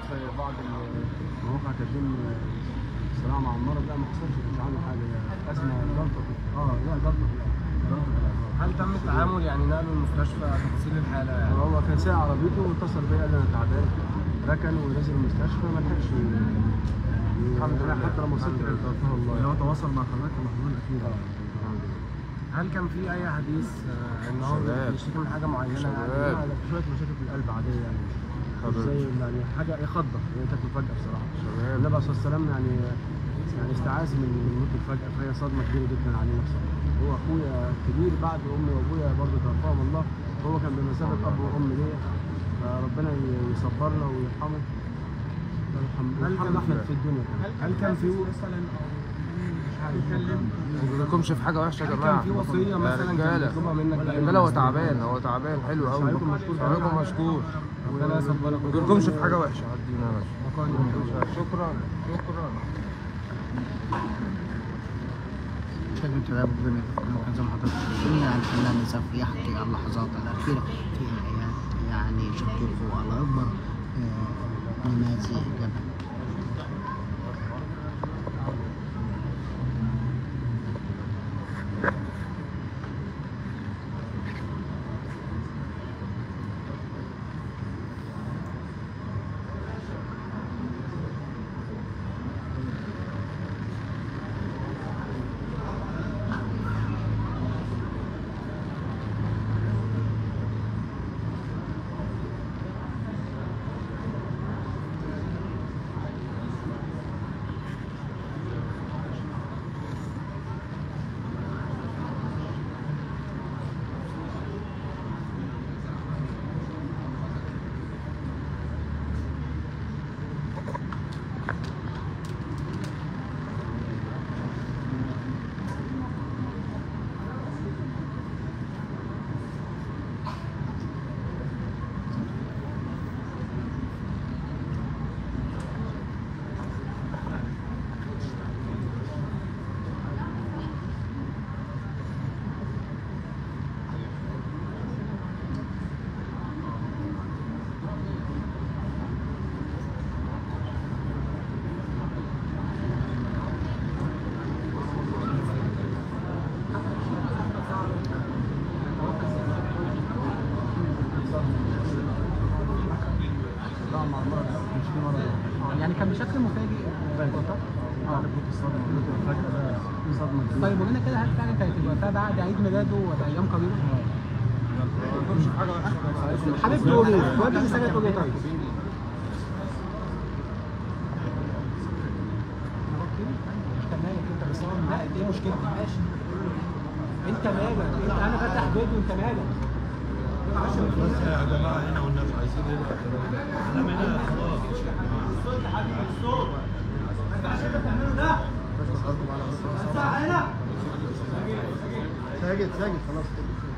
في بعض المواقع تقدم الصراع مع المرض لا ما حصلش مش عامل حاجه هي ازمه جلطه في- اه لا جلطه في القلب. جلطه في القلب. هل تم التعامل يعني نقله المستشفى تفاصيل الحاله يعني هو كان سايق عربيته واتصل بيا قال لي انا تعبان ركن ونزل المستشفى ما لحقش الحمد لله حتى لما وصلت توفاه الله اللي هو تواصل مع حضرتك المحمول اكيد آه، الحمد لله. هل كان في اي حديث آه، ان هو شباب. بيشتكي من حاجه معينه شباب. يعني لا لا شويه مشاكل في القلب عاديه يعني مش حضرتك. زي يعني حاجه يخضر هي جت مفاجاه بصراحه شباب. النبي عليه الصلاه والسلام يعني يعني استعاذ من من موت الفجأة فهي صدمة كبيرة جدا علينا بصراحة هو أخويا كبير بعد أمي وأبويا برضه توفاهم الله هو كان بمثابة أب وأم ليا فربنا ي- يصبرنا ويرحمه ويرحم- هل ويرحمنا كان احنا في- في الدنيا كمان هل كان في مثلا او مش عارف يتكلم ما بيقولكمش في حاجه وحشه يا هل جماعه كان في وصيه يا مثلا كان رجاله بيطلبها منك رجاله هو تعبان هو تعبان حلو قوي شعركم مشكور. شعركم مشكور ربنا يصبرك ما بيقولكمش في حاجه وحشه عدينا يا باشا شكرا شكرا شكرا شباب ربنا يوفقكم زي ما حضرتك شايفين يعني الفنان نزاف يحكي عن اللحظات الأخيرة في يعني شقيقه الأكبر آه، نمازي جبل طبعا مع المرض مش في مرض يعني كان بشكل مفاجئ اه الصدمة الفجأة ده صدمة كبيرة طيب وهنا كده هل فعلا كانت الوفاة بعد عيد ميلاده ولا أيام قريبة؟ حابب تقول ايه؟ الواد اللي سجل تقول ايه طيب؟ انت مالك انت بس هو لا دي مشكلتي ماشي انت مالك انت انا فاتح فيديو انت مالك يا جماعه هنا والناس عايزين ايه احنا هنا خلاص ساجد ساجد خلاص